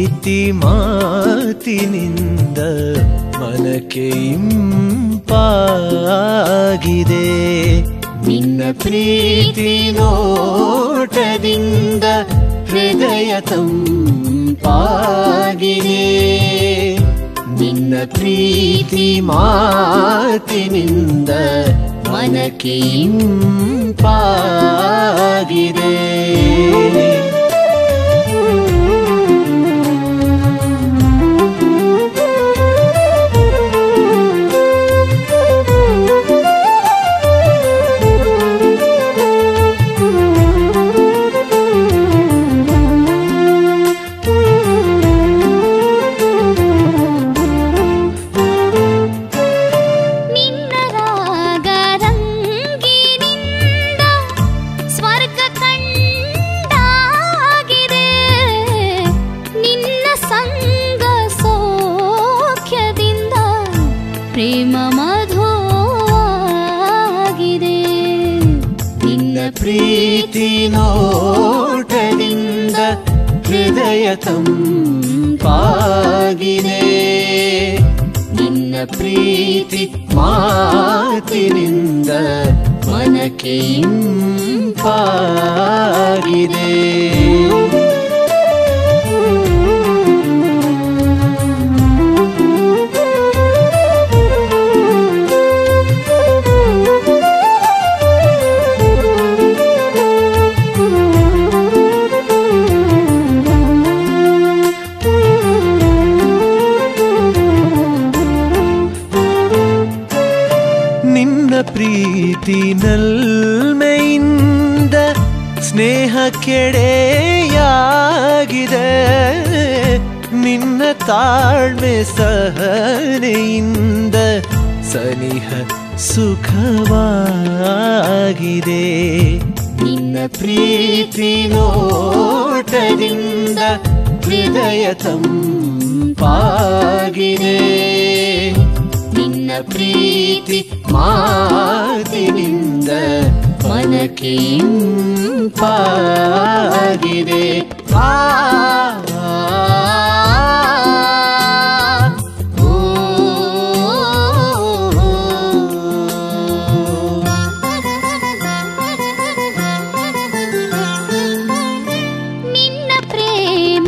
ಪ್ರೀತಿ ಮಾತಿನಿಂದ ಮನಕ್ಕೆ ಇಂಪಾಗಿದೆ ನಿನ್ನ ಪ್ರೀತಿ ನೋಟದಿಂದ ಹೃದಯ ತಂಪಾಗಿದೆ ನಿನ್ನ ಪ್ರೀತಿ ಮಾತಿನಿಂದ ಮನಕ್ಕೆ ಇಂಪಾಗಿದೆ ನಿನ್ನ ರಾಗ ರಂಗಿನಿಂದ ಸ್ವರ್ಗ ಕಂಡಾಗಿದೆ ನಿನ್ನ ಸಂಗ ಸೌಖ್ಯದಿಂದ ಪ್ರೇಮ ಮಧುವಾಗಿದೆ ನಿನ್ನ ಪ್ರೀತಿ ನೋಟದಿಂದ ಹೃದಯ ತಂಪಾಗಿದೆ ನಿನ್ನ ಪ್ರೀತಿ ಮಾತಿನಿಂದ ಮನಕ್ಕೆ ಇಂಪಾಗಿದೆ ನಿನ್ನ ಪ್ರೀತಿ ನಲ್ಮೆಯಿಂದ ಸ್ನೇಹ ಕೆಡೆಯಾಗಿದೆ ನಿನ್ನ ತಾಳ್ಮೆ ಸಹನೆಯಿಂದ ಸನಿಹ ಸುಖವಾಗಿದೆ ನಿನ್ನ ಪ್ರೀತಿ ನೋಟದಿಂದ ಹೃದಯ ತಂಪಾಗಿದೆ ನಿನ್ನ ಪ್ರೀತಿ ಮಾತಿನಿಂದ ಮನಕ್ಕೆ ಇಂಪಾಗಿದೆ ಆ ಓ, ನಿನ್ನ ಪ್ರೇಮ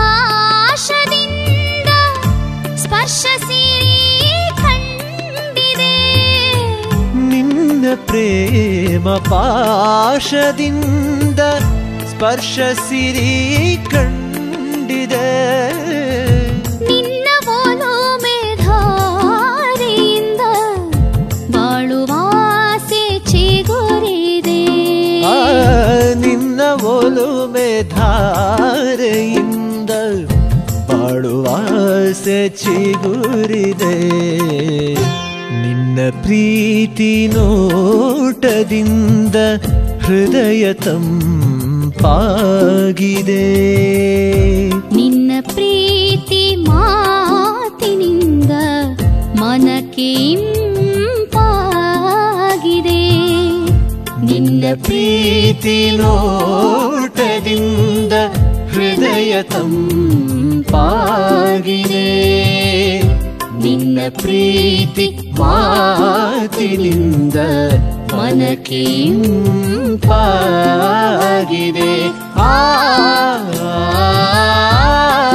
ಪಾಶದಿಂದ ಸ್ಪರ್ಶಸಿ ಕಂಡಿದೆ ನಿನ್ನ ಪ್ರೇಮ ಪಾಶದಿಂದ ಸ್ಪರ್ಶ ಸಿರಿ ಕಂಡಿದೆ ನಿನ್ನ ಒಲುಮೆ ಧಾರೆಯಿಂದ ಬಾಳುವಾಸೆ ಚಿಗುರಿದೆ ಆ, ನಿನ್ನ ಒಲುಮೆ ಧಾರೆಯಿಂದ ಬಾಳುವ ಆಸೆ ಚಿಗುರಿದೆ ನಿನ್ನ ಪ್ರೀತಿ ನೋಟದಿಂದ ಹೃದಯ ತಂಪಾಗಿದೆ ನಿನ್ನ ಪ್ರೀತಿ ಮಾತಿನಿಂದ ಮನಕ್ಕೆ ಇಂಪಾಗಿದೆ ನಿನ್ನ ಪ್ರೀತಿ ನೋಟದಿಂದ ಹೃದಯ ತಂಪಾಗಿದೆ ನಿನ್ನ ಪ್ರೀತಿ ಮಾತಿನಿಂದ ಮನಕ್ಕೆ ಇಂಪಾಗಿದೆ ಆ